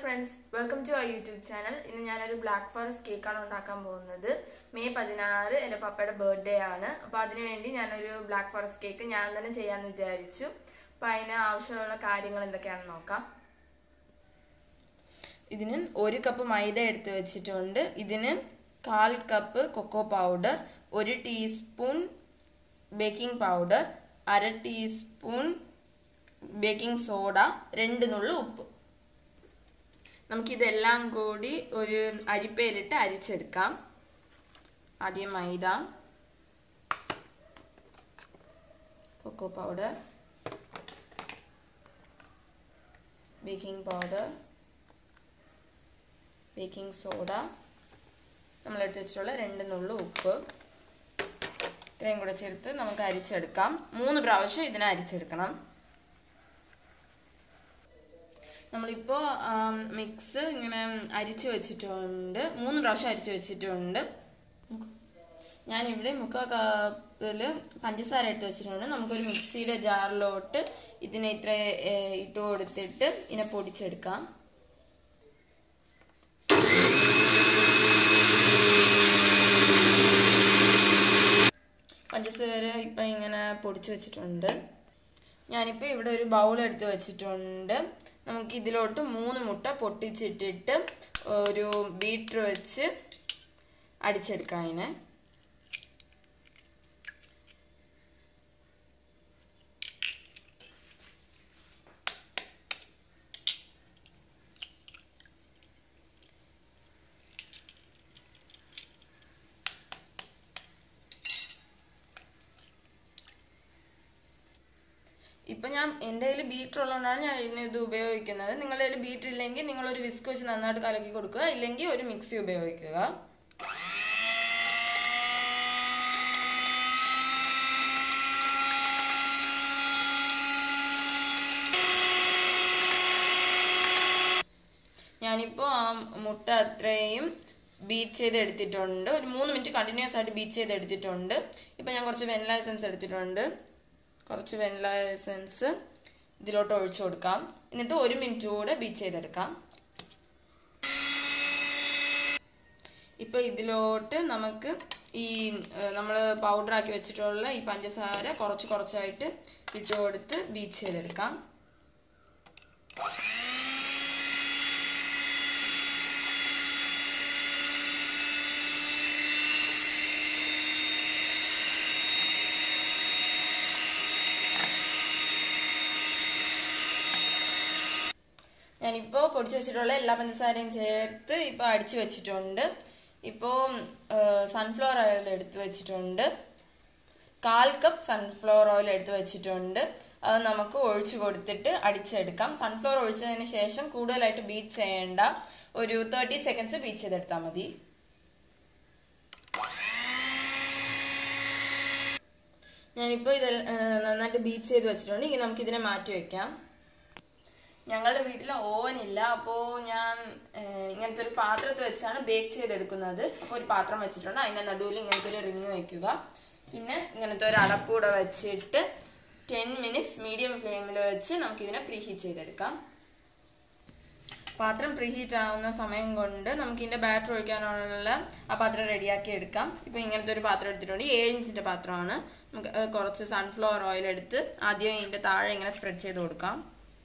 friends welcome to our YouTube channel ഇന്ന് ഞാനൊരു black forest കേക്കാണ് ഉണ്ടാക്കാൻ പോകുന്നത് മെയ് പതിനാറ് എൻ്റെ പപ്പയുടെ ബർത്ത്ഡേ ആണ് അപ്പോൾ അതിനുവേണ്ടി ഞാനൊരു ബ്ലാക്ക് ഫോറസ്റ്റ് കേക്ക് ഞാൻ തന്നെ ചെയ്യാമെന്ന് വിചാരിച്ചു അപ്പോൾ അതിന് ആവശ്യമുള്ള കാര്യങ്ങൾ എന്തൊക്കെയാണെന്ന് നോക്കാം ഇതിന് ഒരു കപ്പ് മൈദ എടുത്ത് വെച്ചിട്ടുണ്ട് ഇതിന് കാൽ കപ്പ് കൊക്കോ പൗഡർ ഒരു ടീസ്പൂൺ ബേക്കിംഗ് പൗഡർ അര ടീസ്പൂൺ ബേക്കിംഗ് സോഡ രണ്ട് നുള്ളു ഉപ്പ് നമുക്കിതെല്ലാം കൂടി ഒരു അരിപ്പയിലിട്ട് അരിച്ചെടുക്കാം ആദ്യം മൈദ cocoa powder baking powder baking soda നമ്മളെടുത്ത് വെച്ചിട്ടുള്ള രണ്ട് നുള്ളു ഉപ്പ് ഇത്രയും കൂടെ ചേർത്ത് നമുക്ക് അരിച്ചെടുക്കാം മൂന്ന് പ്രാവശ്യം ഇതിനെ അരിച്ചെടുക്കണം നമ്മളിപ്പോൾ മിക്സ് ഇങ്ങനെ അരിച്ച് വെച്ചിട്ടുണ്ട് മൂന്ന് പ്രാവശ്യം അരിച്ച് വെച്ചിട്ടുണ്ട് ഞാനിവിടെ മുക്കാൽ കപ്പിൽ പഞ്ചസാര എടുത്ത് വെച്ചിട്ടുണ്ട് നമുക്കൊരു മിക്സിയുടെ ജാറിലോട്ട് ഇതിനെ ഇത്ര ഇട്ട് കൊടുത്തിട്ട് ഇതിനെ പൊടിച്ചെടുക്കാം പഞ്ചസാര ഇപ്പം ഇങ്ങനെ പൊടിച്ചു വെച്ചിട്ടുണ്ട് ഞാനിപ്പോൾ ഇവിടെ ഒരു ബൗൾ എടുത്ത് വെച്ചിട്ടുണ്ട് നമുക്ക് ഇതിലോട്ട് മൂന്ന് മുട്ട പൊട്ടിച്ചിട്ടിട്ട് ഒരു ബീറ്റർ വെച്ച് അടിച്ചെടുക്കാം അതിനെ ഇപ്പം ഞാൻ എൻ്റെ കയ്യിൽ ബീറ്റർ ഉള്ളതുകൊണ്ടാണ് ഞാൻ ഇതിന് ഇത് ഉപയോഗിക്കുന്നത് നിങ്ങളുടെ കയ്യിൽ ബീറ്റർ ഇല്ലെങ്കിൽ നിങ്ങൾ ഒരു വിസ്ക് വെച്ച് നന്നായിട്ട് കലക്കി കൊടുക്കുക ഇല്ലെങ്കിൽ ഒരു മിക്സി ഉപയോഗിക്കുക ഞാനിപ്പോൾ ആ മുട്ട അത്രയും ബീറ്റ് ചെയ്ത് എടുത്തിട്ടുണ്ട് ഒരു മൂന്ന് മിനിറ്റ് കണ്ടിന്യൂസ് ആയിട്ട് ബീറ്റ് ചെയ്ത് എടുത്തിട്ടുണ്ട് ഇപ്പം ഞാൻ കുറച്ച് വെനില എസൻസ് എടുത്തിട്ടുണ്ട് കുറച്ച് വെനില എസൻസ് ഇതിലോട്ട് ഒഴിച്ചു കൊടുക്കാം എന്നിട്ട് ഒരു മിനിറ്റ് കൂടെ ബീറ്റ് ചെയ്തെടുക്കാം ഇപ്പൊ ഇതിലോട്ട് നമുക്ക് ഈ നമ്മൾ പൗഡർ ആക്കി വെച്ചിട്ടുള്ള ഈ പഞ്ചസാര കുറച്ച് കുറച്ചായിട്ട് ഇട്ട് കൊടുത്ത് ബീറ്റ് ചെയ്തെടുക്കാം ഞാനിപ്പോൾ പൊടിച്ചു വെച്ചിട്ടുള്ള എല്ലാ പഞ്ചസാരയും ചേർത്ത് ഇപ്പോൾ അടിച്ചു വെച്ചിട്ടുണ്ട് ഇപ്പോൾ സൺഫ്ലവർ ഓയിൽ എടുത്തു വെച്ചിട്ടുണ്ട് കാൽ കപ്പ് സൺഫ്ലവർ ഓയിൽ എടുത്തു വെച്ചിട്ടുണ്ട് അത് നമുക്ക് ഒഴിച്ചു കൊടുത്തിട്ട് അടിച്ചെടുക്കാം സൺഫ്ലവർ ഒഴിച്ചതിന് ശേഷം കൂടുതലായിട്ട് ബീറ്റ് ചെയ്യേണ്ട ഒരു തേർട്ടി സെക്കൻഡ്സ് ബീറ്റ് ചെയ്തെടുത്താൽ മതി ഞാനിപ്പോൾ ഇത് നന്നായിട്ട് ബീറ്റ് ചെയ്ത് വെച്ചിട്ടുണ്ട് ഇനി നമുക്ക് ഇതിനെ മാറ്റി വെക്കാം ഞങ്ങളുടെ വീട്ടിൽ ഓവൻ ഇല്ല അപ്പോൾ ഞാൻ ഇങ്ങനത്തെ ഒരു പാത്രത്തിൽ വെച്ചാണ് ബേക്ക് ചെയ്തെടുക്കുന്നത് അപ്പോൾ ഒരു പാത്രം വെച്ചിട്ടുണ്ട് അതിൻ്റെ നടുവിൽ ഇങ്ങനത്തെ ഒരു റിങ് വെക്കുക പിന്നെ ഇങ്ങനത്തെ ഒരു അടപ്പൂടെ വെച്ചിട്ട് ടെൻ മിനിറ്റ്സ് മീഡിയം ഫ്ലെയിമിൽ വെച്ച് നമുക്കിതിനെ പ്രീഹീറ്റ് ചെയ്തെടുക്കാം പാത്രം പ്രീഹീറ്റ് ആവുന്ന സമയം കൊണ്ട് നമുക്ക് ഇതിൻ്റെ ബാറ്റർ ഒഴിക്കാനുള്ള ആ പാത്രം റെഡിയാക്കി എടുക്കാം ഇപ്പോൾ ഇങ്ങനത്തെ ഒരു പാത്രം എടുത്തിട്ടുണ്ട് ഏഴ് ഇഞ്ചിൻ്റെ പാത്രമാണ് നമുക്ക് കുറച്ച് സൺഫ്ലവർ ഓയിൽ എടുത്ത് ആദ്യം ഇതിൻ്റെ താഴെ ഇങ്ങനെ സ്പ്രെഡ് ചെയ്ത് കൊടുക്കാം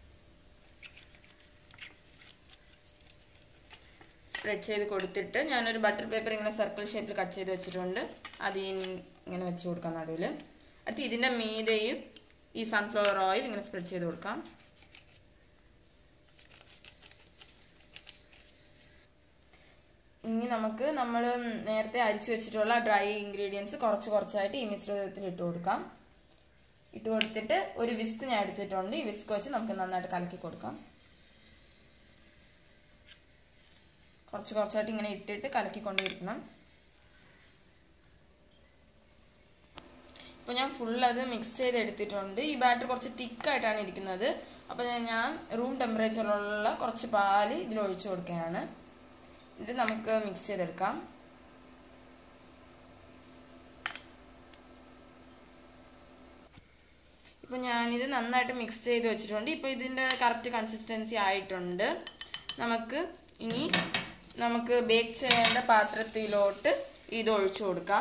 സ്പ്രെഡ് ചെയ്ത് കൊടുത്തിട്ട് ഞാനൊരു ബട്ടർ പേപ്പർ ഇങ്ങനെ സർക്കിൾ ഷേപ്പിൽ കട്ട് ചെയ്ത് വെച്ചിട്ടുണ്ട് അത് ഇങ്ങനെ വെച്ച് കൊടുക്കാം നടുവിൽ അടുത്ത് ഇതിൻ്റെ മീതെയും ഈ സൺഫ്ലവർ ഓയിൽ ഇങ്ങനെ സ്പ്രെഡ് ചെയ്ത് കൊടുക്കാം ഇനി നമുക്ക് നമ്മൾ നേരത്തെ അരിച്ചു വെച്ചിട്ടുള്ള ഡ്രൈ ഇൻഗ്രീഡിയൻസ് കുറച്ച് കുറച്ചായിട്ട് ഈ മിശ്രിതത്തിൽ ഇട്ട് കൊടുക്കാം ഇട്ട് കൊടുത്തിട്ട് ഒരു വിസ്ക് ഞാൻ എടുത്തിട്ടുണ്ട് ഈ വിസ്ക് വെച്ച് നമുക്ക് നന്നായിട്ട് കലക്കി കൊടുക്കാം കുറച്ച് കുറച്ചായിട്ട് ഇങ്ങനെ ഇട്ടിട്ട് കലക്കിക്കൊണ്ടിരിക്കണം ഇപ്പോൾ ഞാൻ ഫുൾ അത് മിക്സ് ചെയ്ത് എടുത്തിട്ടുണ്ട് ഈ ബാറ്റർ കുറച്ച് തിക്കായിട്ടാണ് ഇരിക്കുന്നത് അപ്പോൾ ഞാൻ റൂം ടെമ്പറേച്ചറിലുള്ള കുറച്ച് പാല് ഇതിൽ ഒഴിച്ചു കൊടുക്കുകയാണ് ഇത് നമുക്ക് മിക്സ് ചെയ്തെടുക്കാം ഇപ്പോൾ ഞാനിത് നന്നായിട്ട് മിക്സ് ചെയ്ത് വെച്ചിട്ടുണ്ട് ഇപ്പോൾ ഇതിൻ്റെ കറക്റ്റ് കൺസിസ്റ്റൻസി ആയിട്ടുണ്ട് നമുക്ക് ഇനി നമുക്ക് ബേക്ക് ചെയ്യേണ്ട പാത്രത്തിലോട്ട് ഇത് ഒഴിച്ചു കൊടുക്കാം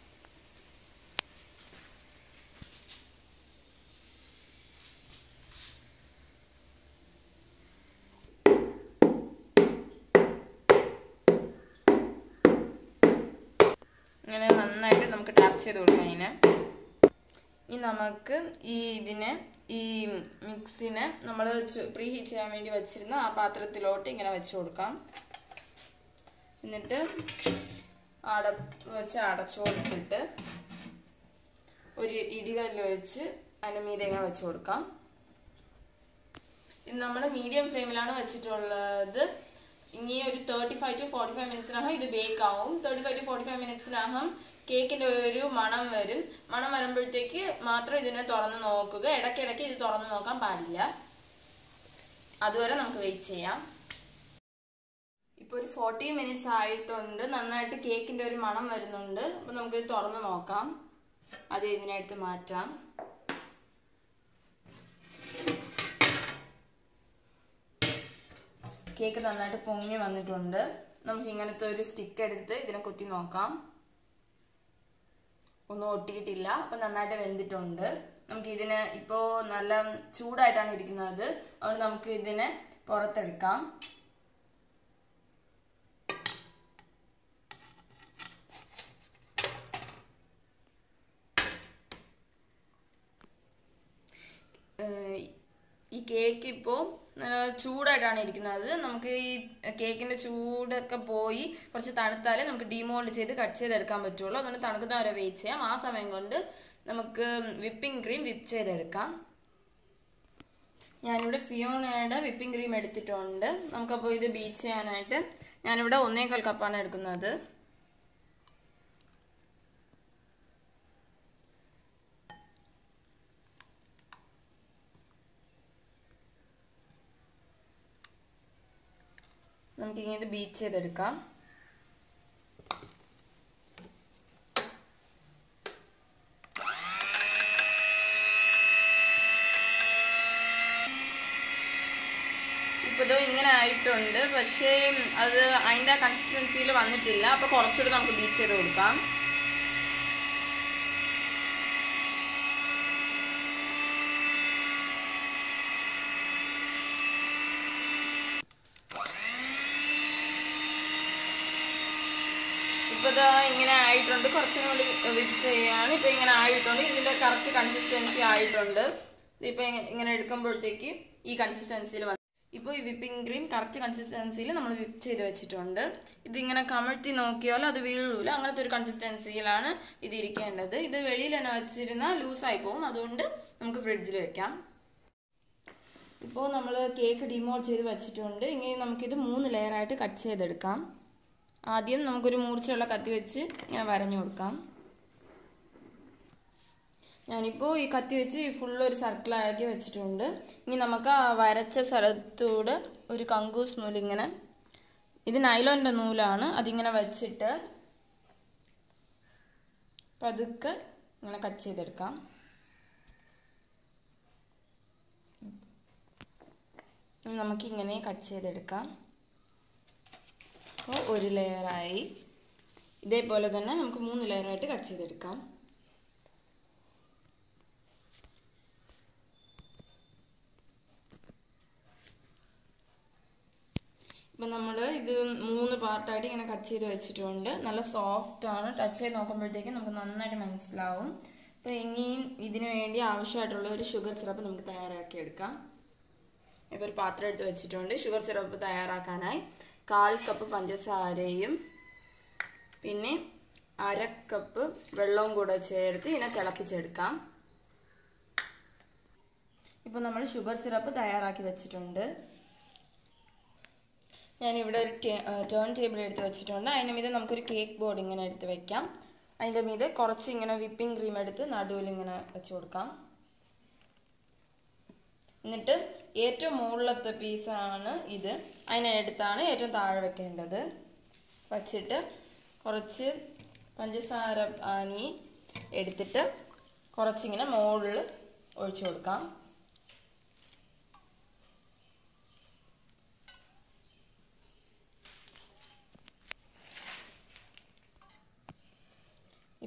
ഇങ്ങനെ നന്നായിട്ട് നമുക്ക് ടാപ്പ് ചെയ്ത് കൊടുക്കാം ഇതിനെ ഇനി നമുക്ക് ഈ ഇതിനെ ഈ മിക്സിനെ നമ്മൾ പ്രീ ഹീറ്റ് ചെയ്യാൻ വേണ്ടി വെച്ചിരുന്ന ആ പാത്രത്തിലോട്ട് ഇങ്ങനെ വെച്ച് കൊടുക്കാം എന്നിട്ട് അട വെച്ച് അടച്ചു കൊടുത്തിട്ട് ഒരു ഇടികല്ല് വെച്ച് അതിൻ്റെ മീതെ ഇങ്ങനെ വെച്ച് കൊടുക്കാം ഇത് നമ്മൾ മീഡിയം ഫ്ലെയിമിലാണ് വെച്ചിട്ടുള്ളത് ഇനി ഒരു thirty five to forty five മിനിറ്റ്സിനകം ഇത് ബേക്ക് ആവും thirty five to forty five മിനിറ്റ്സിനകം കേക്കിന്റെ ഒരു മണം വരും മണം വരുമ്പോഴത്തേക്ക് മാത്രം ഇതിനെ തുറന്ന് നോക്കുക ഇടയ്ക്കിടയ്ക്ക് ഇത് തുറന്ന് നോക്കാൻ പാടില്ല അതുവരെ നമുക്ക് വെയിറ്റ് ചെയ്യാം ഇപ്പൊ ഒരു ഫോർട്ടി മിനിറ്റ്സ് ആയിട്ടുണ്ട് നന്നായിട്ട് കേക്കിന്റെ ഒരു മണം വരുന്നുണ്ട് അപ്പൊ നമുക്ക് ഇത് തുറന്ന് നോക്കാം അത് ഇതിനടുത്ത് മാറ്റാം കേക്ക് നന്നായിട്ട് പൊങ്ങി വന്നിട്ടുണ്ട് നമുക്ക് ഇങ്ങനത്തെ ഒരു സ്റ്റിക്ക് എടുത്ത് ഇതിനെ കുത്തി നോക്കാം ഒന്നും ഒട്ടിയിട്ടില്ല അപ്പൊ നന്നായിട്ട് വെന്തിട്ടുണ്ട് നമുക്ക് ഇതിന് ഇപ്പോ നല്ല ചൂടായിട്ടാണ് ഇരിക്കുന്നത് അതുകൊണ്ട് നമുക്ക് ഇതിനെ പുറത്തെടുക്കാം ഈ കേക്ക് ഇപ്പോൾ ചൂടായിട്ടാണ് ഇരിക്കുന്നത് നമുക്ക് ഈ കേക്കിന്റെ ചൂടൊക്കെ പോയി കുറച്ച് തണുത്താലേ നമുക്ക് ഡിമോൾഡ് ചെയ്ത് കട്ട് ചെയ്തെടുക്കാൻ പറ്റുള്ളൂ അതുകൊണ്ട് തണുക്കുന്ന വരെ വെയിറ്റ് ചെയ്യാം ആ സമയം കൊണ്ട് നമുക്ക് വിപ്പിംഗ് ക്രീം വിപ്പ് ചെയ്തെടുക്കാം ഞാനിവിടെ ഫിയോണയുടെ വിപ്പിംഗ് ക്രീം എടുത്തിട്ടുണ്ട് നമുക്കപ്പോൾ ഇത് ബീച്ച് ചെയ്യാനായിട്ട് ഞാനിവിടെ ഒന്നേകാൽ കപ്പാണ് എടുക്കുന്നത് നമുക്കിങ്ങനെ ഇത് ബീറ്റ് ചെയ്തെടുക്കാം ഇപ്പോൾ ഇത് ഇങ്ങനെ ആയിട്ടുണ്ട് പക്ഷേ അത് അതിൻ്റെ കൺസിസ്റ്റൻസിയിൽ വന്നിട്ടില്ല അപ്പോൾ കുറച്ചുകൂടി നമുക്ക് ബീറ്റ് ചെയ്ത് കൊടുക്കാം ഇപ്പോൾ ഇതാ ഇങ്ങനെ ആയിട്ടുണ്ട് കുറച്ചും കൂടി വിപ്പ് ചെയ്യാണ് ഇപ്പോൾ ഇങ്ങനെ ആയിട്ടുണ്ട് ഇതിൻ്റെ കറക്റ്റ് കൺസിസ്റ്റൻസി ആയിട്ടുണ്ട് ഇതിപ്പോൾ ഇങ്ങനെ എടുക്കുമ്പോഴത്തേക്ക് ഈ കൺസിസ്റ്റൻസിയിൽ വന്നു ഇപ്പോൾ ഈ വിപ്പിംഗ് ക്രീം കറക്റ്റ് കൺസിസ്റ്റൻസിയിൽ നമ്മൾ വിപ്പ് ചെയ്ത് വെച്ചിട്ടുണ്ട് ഇതിങ്ങനെ കമഴ്ത്തി നോക്കിയാൽ അത് വീഴൂല അങ്ങനത്തെ ഒരു കൺസിസ്റ്റൻസിയിലാണ് ഇത് ഇരിക്കേണ്ടത് ഇത് വെളിയിൽ തന്നെ വെച്ചിരുന്നാൽ ലൂസായി പോകും അതുകൊണ്ട് നമുക്ക് ഫ്രിഡ്ജിൽ വെക്കാം ഇപ്പോൾ നമ്മൾ കേക്ക് ഡിമോൾ ചെയ്ത് വെച്ചിട്ടുണ്ട് ഇനി നമുക്കിത് മൂന്ന് ലെയറായിട്ട് കട്ട് ചെയ്തെടുക്കാം ആദ്യം നമുക്കൊരു മൂർച്ചയുള്ള കത്തി വെച്ച് ഇങ്ങനെ വരഞ്ഞു കൊടുക്കാം ഞാനിപ്പോൾ ഈ കത്തി വെച്ച് ഫുള്ള് ഒരു സർക്കിളാക്കി വെച്ചിട്ടുണ്ട് ഇനി നമുക്ക് ആ വരച്ച സ്ഥലത്തൂടെ ഒരു കങ്കൂസ് നൂലിങ്ങനെ ഇത് നൈലോൻ്റെ നൂലാണ് അതിങ്ങനെ വെച്ചിട്ട് പതുക്കെ ഇങ്ങനെ കട്ട് ചെയ്തെടുക്കാം നമുക്കിങ്ങനെ കട്ട് ചെയ്തെടുക്കാം അപ്പോൾ ഒരു ലെയറായി ഇതേപോലെ തന്നെ നമുക്ക് മൂന്ന് ലെയറായിട്ട് കട്ട് ചെയ്തെടുക്കാം ഇപ്പം നമ്മൾ ഇത് മൂന്ന് പാർട്ടായിട്ട് ഇങ്ങനെ കട്ട് ചെയ്ത് വെച്ചിട്ടുണ്ട് നല്ല സോഫ്റ്റ് ആണ് ടച്ച് ചെയ്ത് നോക്കുമ്പോഴത്തേക്കും നമുക്ക് നന്നായിട്ട് മനസ്സിലാവും അപ്പോൾ ഇനിയും ഇതിനു വേണ്ടി ആവശ്യമായിട്ടുള്ള ഒരു ഷുഗർ സിറപ്പ് നമുക്ക് തയ്യാറാക്കി എടുക്കാം ഇപ്പോൾ ഒരു പാത്രം എടുത്ത് വെച്ചിട്ടുണ്ട് ഷുഗർ സിറപ്പ് തയ്യാറാക്കാനായി കാൽ കപ്പ് പഞ്ചസാരയും പിന്നെ അര കപ്പ് വെള്ളവും കൂടെ ചേർത്ത് ഇതിനെ തിളപ്പിച്ചെടുക്കാം ഇപ്പോൾ നമ്മൾ ഷുഗർ സിറപ്പ് തയ്യാറാക്കി വെച്ചിട്ടുണ്ട് ഞാനിവിടെ ഒരു ടേൺ ടേബിൾ എടുത്ത് വെച്ചിട്ടുണ്ട് അതിന് മീതെ നമുക്കൊരു കേക്ക് ബോർഡ് ഇങ്ങനെ എടുത്ത് വെക്കാം അതിൻ്റെ മീതെ കുറച്ച് ഇങ്ങനെ വിപ്പിംഗ് ക്രീം എടുത്ത് നടുവിൽ ഇങ്ങനെ വെച്ച് കൊടുക്കാം എന്നിട്ട് ഏറ്റവും മുകളിലത്തെ പീസാണ് ഇത് അതിനടുത്താണ് ഏറ്റവും താഴെ വെക്കേണ്ടത് വച്ചിട്ട് കുറച്ച് പഞ്ചസാര ആനി എടുത്തിട്ട് കുറച്ചിങ്ങനെ മുകളിൽ ഒഴിച്ചു കൊടുക്കാം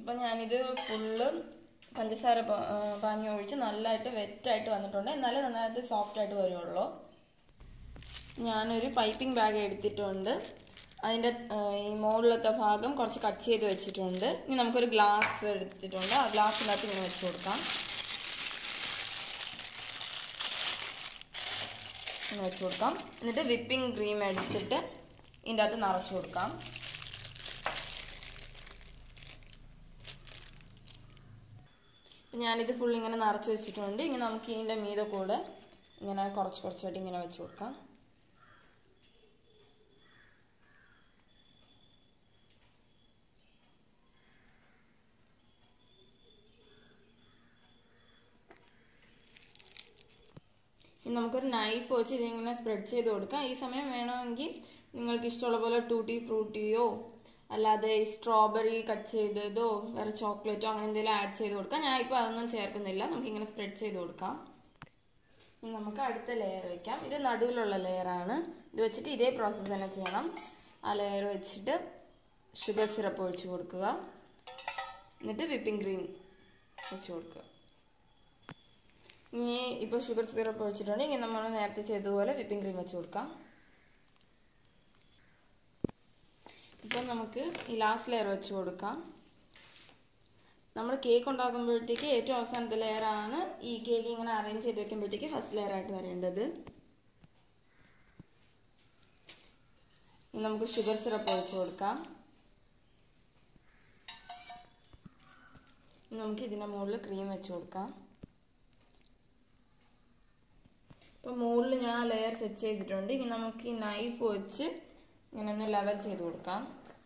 ഇപ്പം ഞാനിത് ഫുള്ള് പഞ്ചസാര പ- ആ, പാനി ഒഴിച്ച് നല്ലതായിട്ട് വെറ്റായിട്ട് വന്നിട്ടുണ്ട് എന്നാലേ നന്നായിട്ട് സോഫ്റ്റ് ആയിട്ട് വരുള്ളൂ ഞാനൊരു പൈപ്പിംഗ് ബാഗ് എടുത്തിട്ടുണ്ട് അതിൻ്റെ ആ, ഈ മുകളിലത്തെ ഭാഗം കുറച്ച് കട്ട് ചെയ്ത് വെച്ചിട്ടുണ്ട് ഇനി നമുക്കൊരു ഗ്ലാസ് എടുത്തിട്ടുണ്ട് ആ ഗ്ലാസ്സിനകത്ത് ഇങ്ങനെ വെച്ച് കൊടുക്കാം ഇങ്ങനെ വെച്ച് കൊടുക്കാം എന്നിട്ട് വിപ്പിംഗ് ക്രീം എടുത്തിട്ട് ഇതിൻ്റെ അകത്ത് നിറച്ച് കൊടുക്കാം ഇപ്പം ഞാനിത് ഫുൾ ഇങ്ങനെ നിറച്ച് വെച്ചിട്ടുണ്ട് ഇങ്ങനെ നമുക്ക് ഇതിൻ്റെ മീതെ കൂടെ ഇങ്ങനെ കുറച്ച് കുറച്ചായിട്ട് ഇങ്ങനെ വെച്ച് കൊടുക്കാം ഇനി നമുക്കൊരു നൈഫ് വെച്ച് ഇതിങ്ങനെ സ്പ്രെഡ് ചെയ്ത് കൊടുക്കാം ഈ സമയം വേണമെങ്കിൽ നിങ്ങൾക്ക് ഇഷ്ടമുള്ള പോലെ ടൂട്ടി ഫ്രൂട്ടിയോ അല്ലാതെ ഈ സ്ട്രോബെറി കട്ട് ചെയ്തതോ വേറെ ചോക്ലേറ്റോ അങ്ങനെ എന്തെങ്കിലും ആഡ് ചെയ്ത് കൊടുക്കാം ഞാൻ ഇപ്പോൾ അതൊന്നും ചേർക്കുന്നില്ല നമുക്ക് ഇങ്ങനെ സ്പ്രെഡ് ചെയ്ത് കൊടുക്കാം ഇനി നമുക്ക് അടുത്ത ലെയർ വെക്കാം ഇത് നടുവിലുള്ള ലെയറാണ് ഇത് വെച്ചിട്ട് ഇതേ പ്രോസസ്സ് തന്നെ ചെയ്യണം ആ ലെയർ വെച്ചിട്ട് ഷുഗർ സിറപ്പ് ഒഴിച്ച് കൊടുക്കുക എന്നിട്ട് വിപ്പിംഗ് ക്രീം വെച്ച് കൊടുക്കുക ഇനി ഇപ്പോൾ ഷുഗർ സിറപ്പ് ഒഴിച്ചിട്ടുണ്ട് ഇനി നമ്മൾ നേരത്തെ ചെയ്തതുപോലെ വിപ്പിംഗ് ക്രീം വെച്ച് കൊടുക്കാം ഇപ്പം നമുക്ക് ഈ ലാസ്റ്റ് ലെയർ വെച്ച് കൊടുക്കാം നമ്മൾ കേക്ക് ഉണ്ടാക്കുമ്പോഴത്തേക്ക് ഏറ്റവും അവസാനത്തെ ലെയർ ആണ് ഈ കേക്ക് ഇങ്ങനെ അറേഞ്ച് ചെയ്ത് വെക്കുമ്പോഴത്തേക്ക് ഫസ്റ്റ് ലെയർ ആയിട്ട് വരേണ്ടത് ഇനി നമുക്ക് ഷുഗർ സിറപ്പ് ഒഴിച്ച് കൊടുക്കാം ഇനി നമുക്ക് ഇതിൻ്റെ മുകളിൽ ക്രീം വെച്ച് കൊടുക്കാം ഇപ്പം മുകളിൽ ഞാൻ ലെയർ സെറ്റ് ചെയ്തിട്ടുണ്ട് ഇനി നമുക്ക് ഈ നൈഫ് വെച്ച് ഇങ്ങനെ ഒന്ന് ലെവൽ ചെയ്ത് കൊടുക്കാം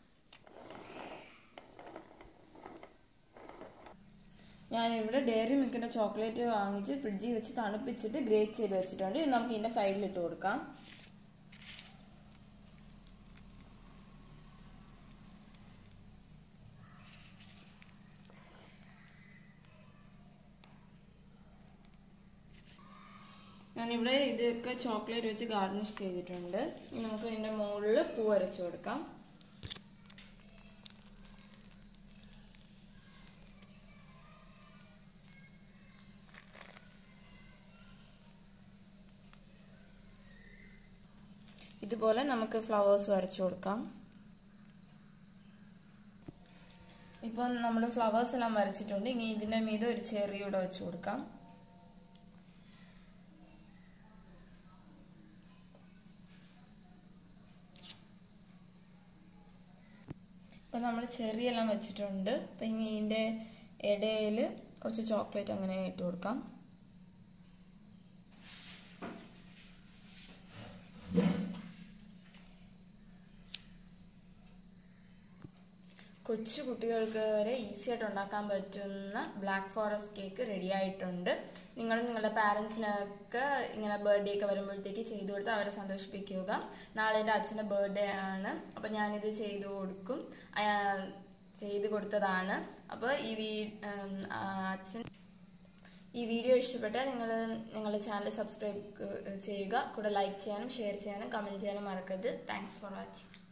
ഞാനിവിടെ ഡയറി മിൽക്കിൻ്റെ ചോക്ലേറ്റ് വാങ്ങിച്ച് ഫ്രിഡ്ജിൽ വെച്ച് തണുപ്പിച്ചിട്ട് ഗ്രേറ്റ് ചെയ്ത് വെച്ചിട്ടുണ്ട് ഇത് നമുക്ക് ഇതിൻ്റെ സൈഡിൽ ഇട്ട് കൊടുക്കാം ഞാനിവിടെ ഇതൊക്കെ ചോക്ലേറ്റ് വെച്ച് ഗാർണിഷ് ചെയ്തിട്ടുണ്ട് ഇനി നമുക്ക് ഇതിൻ്റെ മുകളിൽ പൂ വരച്ചു കൊടുക്കാം ഇതുപോലെ നമുക്ക് ഫ്ലവേഴ്സ് വരച്ചു കൊടുക്കാം ഇപ്പം നമ്മൾ ഫ്ലവേഴ്സ് എല്ലാം വരച്ചിട്ടുണ്ട് ഇനി ഇതിൻ്റെ മീതെ ഒരു ചെറി കൂടെ വെച്ച് കൊടുക്കാം ഇപ്പം നമ്മൾ ചെറിയെല്ലാം വെച്ചിട്ടുണ്ട് അപ്പം ഇനി ഇതിൻ്റെ ഇടയിൽ കുറച്ച് ചോക്ലേറ്റ് അങ്ങനെ ഇട്ട് കൊടുക്കാം കൊച്ചു കുട്ടികൾക്ക് വരെ ഈസി ആയിട്ട് ഉണ്ടാക്കാൻ പറ്റുന്ന ബ്ലാക്ക് ഫോറസ്റ്റ് കേക്ക് റെഡി ആയിട്ടുണ്ട് നിങ്ങൾ നിങ്ങളുടെ പാരൻസിനൊക്കെ ഇങ്ങനെ ബർത്ത്ഡേ ഒക്കെ വരുമ്പോഴത്തേക്ക് ചെയ്തു കൊടുത്ത് അവരെ സന്തോഷിപ്പിക്കുക നാളെ എൻ്റെ അച്ഛൻ്റെ ബർത്ത്ഡേ ആണ് അപ്പം ഞാനിത് ചെയ്തു കൊടുക്കും അയാ- ചെയ്ത് കൊടുത്തതാണ് അപ്പോൾ ഈ വീ ഉം, ആ, അച്ഛൻ ഈ വീഡിയോ ഇഷ്ടപ്പെട്ടാൽ നിങ്ങൾ നിങ്ങളുടെ ചാനൽ സബ്സ്ക്രൈബ് ചെയ്യുക കൂടെ ലൈക്ക് ചെയ്യാനും ഷെയർ ചെയ്യാനും കമൻറ്റ് ചെയ്യാനും മറക്കരുത് താങ്ക്സ് ഫോർ വാച്ചിങ്